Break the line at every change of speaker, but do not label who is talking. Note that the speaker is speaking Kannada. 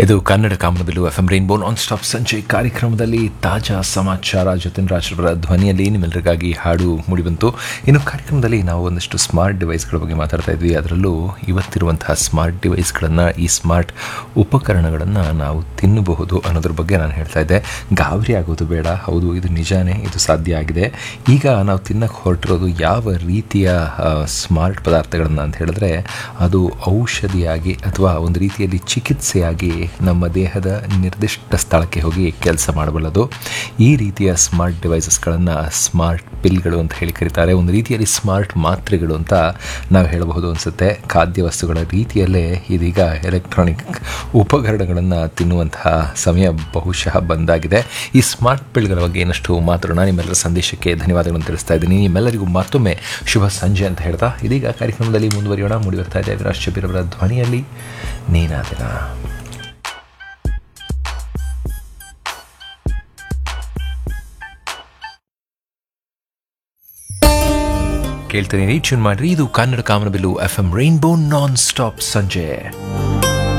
ಇದು Kannada Kamanabillu F M rainbow non stop ಸಂಜೆ ಕಾರ್ಯಕ್ರಮದಲ್ಲಿ ತಾಜಾ ಸಮಾಚಾರ ಜತಿನ್ ರಾಜ್ರವರ ಧ್ವನಿಯಲ್ಲಿ ನಿಮ್ಮೆಲ್ಲರಿಗಾಗಿ ಹಾಡು ಮೂಡಿಬಂತು ಇನ್ನು ಕಾರ್ಯಕ್ರಮದಲ್ಲಿ ನಾವು ಒಂದಷ್ಟು ಸ್ಮಾರ್ಟ್ ಡಿವೈಸ್ಗಳ ಬಗ್ಗೆ ಮಾತಾಡ್ತಾ ಇದ್ವಿ ಅದರಲ್ಲೂ ಇವತ್ತಿರುವಂತಹ ಸ್ಮಾರ್ಟ್ ಡಿವೈಸ್ಗಳನ್ನು ಈ ಸ್ಮಾರ್ಟ್ ಉಪಕರಣಗಳನ್ನು ನಾವು ತಿನ್ನಬಹುದು ಅನ್ನೋದ್ರ ಬಗ್ಗೆ ನಾನು ಹೇಳ್ತಾ ಇದ್ದೆ ಗಾಬರಿ ಆಗೋದು ಬೇಡ ಹೌದು ಇದು ನಿಜಾನೇ ಇದು ಸಾಧ್ಯ ಆಗಿದೆ ಈಗ ನಾವು ತಿನ್ನಕ್ಕೆ ಹೊರಟಿರೋದು ಯಾವ ರೀತಿಯ ಆ, ಸ್ಮಾರ್ಟ್ ಪದಾರ್ಥಗಳನ್ನು ಅಂತ ಹೇಳಿದ್ರೆ ಅದು ಔಷಧಿಯಾಗಿ ಅಥವಾ ಒಂದು ರೀತಿಯಲ್ಲಿ ಚಿಕಿತ್ಸೆಯಾಗಿ ನಮ್ಮ ದೇಹದ ನಿರ್ದಿಷ್ಟ ಸ್ಥಳಕ್ಕೆ ಹೋಗಿ ಕೆಲಸ ಮಾಡಬಲ್ಲದು ಈ ರೀತಿಯ ಸ್ಮಾರ್ಟ್ ಡಿವೈಸಸ್ಗಳನ್ನು ಸ್ಮಾರ್ಟ್ ಪಿಲ್ಗಳು ಅಂತ ಹೇಳಿ ಕರೀತಾರೆ ಒಂದು ರೀತಿಯಲ್ಲಿ ಸ್ಮಾರ್ಟ್ ಮಾತ್ರೆಗಳು ಅಂತ ನಾವು ಹೇಳಬಹುದು ಅನಿಸುತ್ತೆ ಖಾದ್ಯ ವಸ್ತುಗಳ ರೀತಿಯಲ್ಲೇ ಇದೀಗ ಎಲೆಕ್ಟ್ರಾನಿಕ್ ಉಪಕರಣಗಳನ್ನು ತಿನ್ನುವಂತಹ ಸಮಯ ಬಹುಶಃ ಬಂದಾಗಿದೆ ಈ ಸ್ಮಾರ್ಟ್ ಪಿಲ್ಗಳ ಬಗ್ಗೆ ಇನ್ನಷ್ಟು ಮಾತಾಡೋಣ ನಿಮ್ಮೆಲ್ಲರ ಸಂದೇಶಕ್ಕೆ ಧನ್ಯವಾದಗಳನ್ನು ತಿಳಿಸ್ತಾ ಇದ್ದೀನಿ ನಿಮ್ಮೆಲ್ಲರಿಗೂ ಮತ್ತೊಮ್ಮೆ ಶುಭ ಸಂಜೆ ಅಂತ ಹೇಳ್ತಾ ಇದೀಗ ಕಾರ್ಯಕ್ರಮದಲ್ಲಿ ಮುಂದುವರಿಯೋಣ ಮೂಡಿ ಬರ್ತಾ ಇದೆ ಅವಿನಾಶ್ ಶಬೀರವರ ಧ್ವನಿಯಲ್ಲಿ ನೀನಾದಿನ ಕೇಳ್ತೀನಿ ಟ್ಯೂನ್ ಮಾಡ್ರಿ ಇದು Kannada Kamanabillu F M rainbow non stop ಸಂಜೆ